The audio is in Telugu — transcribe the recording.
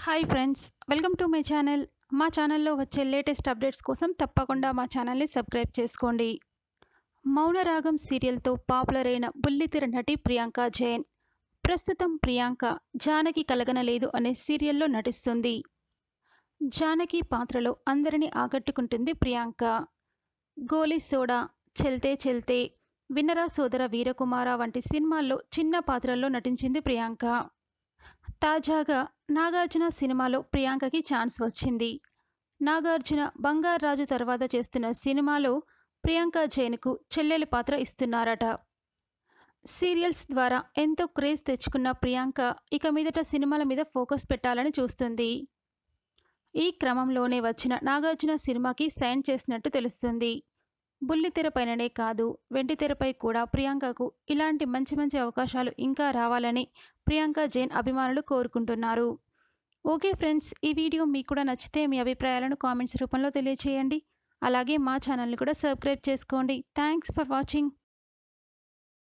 hi friends welcome to my channel మా ఛానల్లో వచ్చే లేటెస్ట్ అప్డేట్స్ కోసం తప్పకుండా మా ఛానల్ని సబ్స్క్రైబ్ చేసుకోండి మౌనరాగం సీరియల్తో పాపులర్ అయిన బుల్లితెర నటి ప్రియాంక జైన్ ప్రస్తుతం ప్రియాంక జానకి కలగనలేదు అనే సీరియల్లో నటిస్తుంది జానకి పాత్రలో అందరినీ ఆకట్టుకుంటుంది ప్రియాంక గోలీ సోడా చెల్తే చెల్తే వినరా సోదర వీరకుమార వంటి సినిమాల్లో చిన్న పాత్రల్లో నటించింది ప్రియాంక తాజాగా నాగార్జున సినిమాలో ప్రియాంకకి ఛాన్స్ వచ్చింది నాగార్జున బంగారాజు తర్వాత చేస్తున్న సినిమాలో ప్రియాంక జైన్కు చెల్లెలి పాత్ర ఇస్తున్నారట సీరియల్స్ ద్వారా ఎంతో క్రేజ్ తెచ్చుకున్న ప్రియాంక ఇక మీదట సినిమాల మీద ఫోకస్ పెట్టాలని చూస్తుంది ఈ క్రమంలోనే వచ్చిన నాగార్జున సినిమాకి సైన్ చేసినట్టు తెలుస్తుంది బుల్లితెరపైననే కాదు వెండితెరపై కూడా ప్రియాంకకు ఇలాంటి మంచి మంచి అవకాశాలు ఇంకా రావాలని ప్రియాంక జైన్ అభిమానులు కోరుకుంటున్నారు ఓకే ఫ్రెండ్స్ ఈ వీడియో మీకు కూడా నచ్చితే మీ అభిప్రాయాలను కామెంట్స్ రూపంలో తెలియచేయండి అలాగే మా ఛానల్ని కూడా సబ్స్క్రైబ్ చేసుకోండి థ్యాంక్స్ ఫర్ వాచింగ్